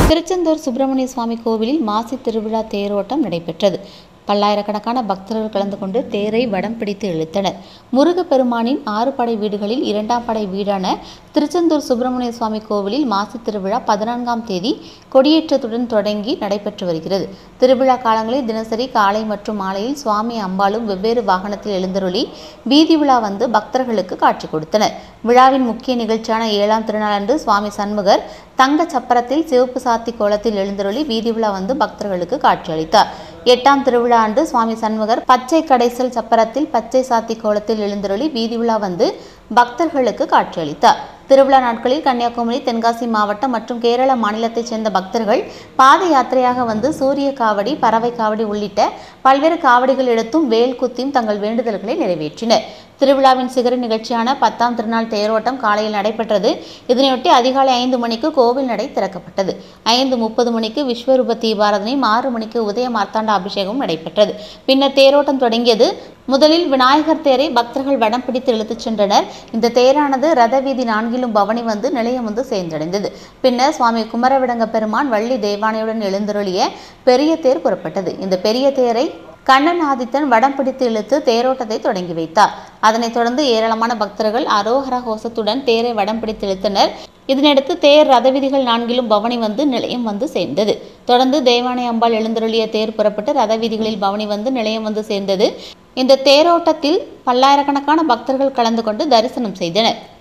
திருச்செந்தூர் சுப்பிரமணிய சுவாமி கோவிலில் மாசி திருவிழா தேரோட்டம் நடைபெற்றது பல்லாயிரக்கணக்கான பக்தர்கள் கலந்து கொண்டு தேரை வடம் பிடித்து இழுத்தனர் முருகப்பெருமானின் ஆறு படை வீடுகளில் இரண்டாம் படை வீடான திருச்செந்தூர் சுப்பிரமணிய சுவாமி கோவிலில் மாசி திருவிழா பதினான்காம் தேதி கொடியேற்றத்துடன் தொடங்கி நடைபெற்று வருகிறது திருவிழா காலங்களில் தினசரி காலை மற்றும் மாலையில் சுவாமி அம்பாளும் வெவ்வேறு வாகனத்தில் எழுந்தருளி வீதி உலா வந்து பக்தர்களுக்கு காட்சி கொடுத்தனர் விழாவின் முக்கிய நிகழ்ச்சியான ஏழாம் திருநாள் அன்று சுவாமி சண்முகர் தங்க சப்பரத்தில் சிவப்பு சாத்தி கோலத்தில் எழுந்தருளி வீதி உலா வந்து பக்தர்களுக்கு காட்சியளித்தார் எட்டாம் திருவிழா அன்று சுவாமி சண்முகர் பச்சை கடைசல் சப்பரத்தில் பச்சை சாத்தி கோலத்தில் எழுந்தருளி வீதி உலா வந்து பக்தர்களுக்கு காட்சியளித்தார் திருவிழா நாட்களில் கன்னியாகுமரி தென்காசி மாவட்டம் மற்றும் கேரள மாநிலத்தைச் சேர்ந்த பக்தர்கள் பாத யாத்திரையாக வந்து சூரிய காவடி பறவை காவடி உள்ளிட்ட பல்வேறு காவடிகள் எடுத்தும் வேல் குத்தியும் தங்கள் வேண்டுதல்களை நிறைவேற்றினர் திருவிழாவின் சிகர நிகழ்ச்சியான பத்தாம் திருநாள் தேரோட்டம் காலையில் நடைபெற்றது இதனையொட்டி அதிகாலை ஐந்து மணிக்கு கோவில் நடை திறக்கப்பட்டது ஐந்து முப்பது மணிக்கு விஸ்வரூப தீபாராதனையும் ஆறு மணிக்கு உதய மார்த்தாண்ட அபிஷேகம் நடைபெற்றது பின்னர் தேரோட்டம் தொடங்கியது முதலில் விநாயகர் தேரை பக்தர்கள் வடம் பிடித்து இழுத்துச் சென்றனர் இந்த தேரானது ரத வீதி நான்கிலும் பவனி வந்து நிலையம் வந்து சேர்ந்தடைந்தது பின்னர் சுவாமி குமரவிடங்க பெருமான் வள்ளி தேவானையுடன் எழுந்தருளிய பெரிய தேர் புறப்பட்டது இந்த பெரிய தேரை கண்ணன் ஆதித்தன் வடம் பிடித்து இழுத்து தேரோட்டத்தை தொடங்கி வைத்தார் அதனைத் தொடர்ந்து ஏராளமான பக்தர்கள் அரோகர கோஷத்துடன் தேரை வடம் பிடித்து இழுத்தனர் இதனையடுத்து தேர் ரத வீதிகள் நான்கிலும் பவனி வந்து நிலையம் வந்து சேர்ந்தது தொடர்ந்து தேவானை அம்பாள் எழுந்தருளிய தேர் புறப்பட்டு ரத வீதிகளில் பவனி வந்து நிலையம் வந்து சேர்ந்தது இந்த தேரோட்டத்தில் பல்லாயிரக்கணக்கான பக்தர்கள் கலந்து கொண்டு தரிசனம் செய்தனர்